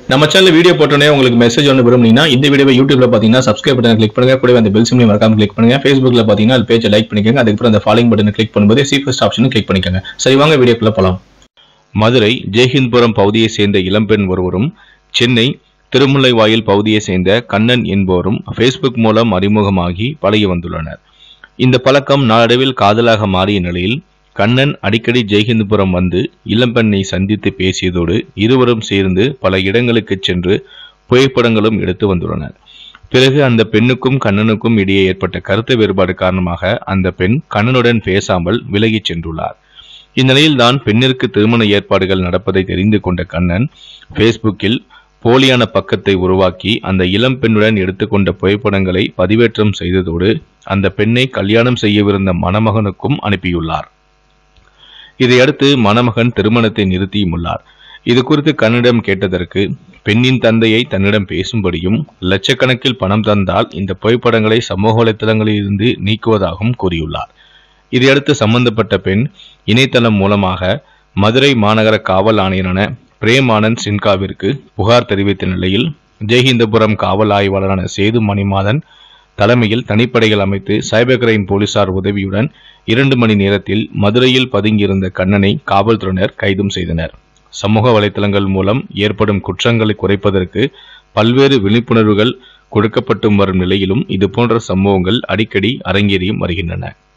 நம்ம channel video போட்டோன்னே உங்களுக்கு மெசேஜ் ஒன்று விரும்புனீங்கன்னா இந்த வீடியோவை யூடியூப்ல பார்த்தீங்கன்னா சப்ஸ்கிரைப் பட்டன் கிளிக் பண்ணுங்க கூடவே அந்த பெல் சிம்லையும் மறக்காம கிளிக் பண்ணுங்க ஃபேஸ்புக்ல பார்த்தீங்கன்னா அது பேஜை லைக் பண்ணிக்கோங்க அதுக்கப்புறம் அந்த ஃபாலோயிங் பட்டனை கிளிக் பண்ணும்போது சி ஃபர்ஸ்ட் ஆப்ஷனும் கிளிக் பண்ணிக்கோங்க சரி வாங்க வீடியோக்குள்ள போலாம் மதுரை ஜெய்ஹிந்த்புரம் பகுதியை சேர்ந்த இளம்பெண் ஒருவரும் சென்னை திருமுல்லைவாயில் பகுதியை சேர்ந்த கண்ணன் என்பவரும் ஃபேஸ்புக் மூலம் அறிமுகமாகி பழகி வந்துள்ளனர் இந்த பழக்கம் நாளடைவில் காதலாக மாறிய நிலையில் கண்ணன் அடிக்கடி ஜெய்ஹிந்த்புரம் வந்து இளம்பெண்ணை சந்தித்து பேசியதோடு இருவரும் சேர்ந்து பல இடங்களுக்கு சென்று புகைப்படங்களும் எடுத்து வந்துள்ளனர் பிறகு அந்த பெண்ணுக்கும் கண்ணனுக்கும் இடையே ஏற்பட்ட கருத்து வேறுபாடு காரணமாக அந்த பெண் கண்ணனுடன் பேசாமல் விலகிச் சென்றுள்ளார் இந்நிலையில்தான் பெண்ணிற்கு திருமண ஏற்பாடுகள் நடப்பதை தெரிந்து கொண்ட கண்ணன் ஃபேஸ்புக்கில் போலியான பக்கத்தை உருவாக்கி அந்த இளம் பெண்ணுடன் எடுத்துக்கொண்ட புகைப்படங்களை பதிவேற்றம் செய்ததோடு அந்த பெண்ணை கல்யாணம் செய்யவிருந்த மணமகனுக்கும் அனுப்பியுள்ளார் இதையடுத்து மணமகன் திருமணத்தை நிறுத்தியும் உள்ளார் இது குறித்து கண்ணிடம் கேட்டதற்கு பெண்ணின் தந்தையை தன்னிடம் பேசும்படியும் லட்சக்கணக்கில் பணம் தந்தால் இந்த புகைப்படங்களை சமூக வலைத்தளங்களில் இருந்து நீக்குவதாகவும் கூறியுள்ளார் இதையடுத்து சம்பந்தப்பட்ட பெண் இணையதளம் மூலமாக மதுரை மாநகர காவல் ஆணையரான பிரேம் ஆனந்த் சின்காவிற்கு புகார் தெரிவித்த நிலையில் ஜெய்ஹிந்தபுரம் காவல் ஆய்வாளரான சேது மணிமாதன் தலைமையில் தனிப்படைகள் அமைத்து சைபர் கிரைம் போலீசார் உதவியுடன் இரண்டு மணி நேரத்தில் மதுரையில் பதுங்கியிருந்த கண்ணனை காவல்துறையினர் கைதும் செய்தனர் சமூக வலைத்தளங்கள் மூலம் ஏற்படும் குற்றங்களை குறைப்பதற்கு பல்வேறு விழிப்புணர்வுகள் கொடுக்கப்பட்டு வரும் நிலையிலும் இதுபோன்ற சம்பவங்கள் அடிக்கடி அரங்கேறியும் வருகின்றன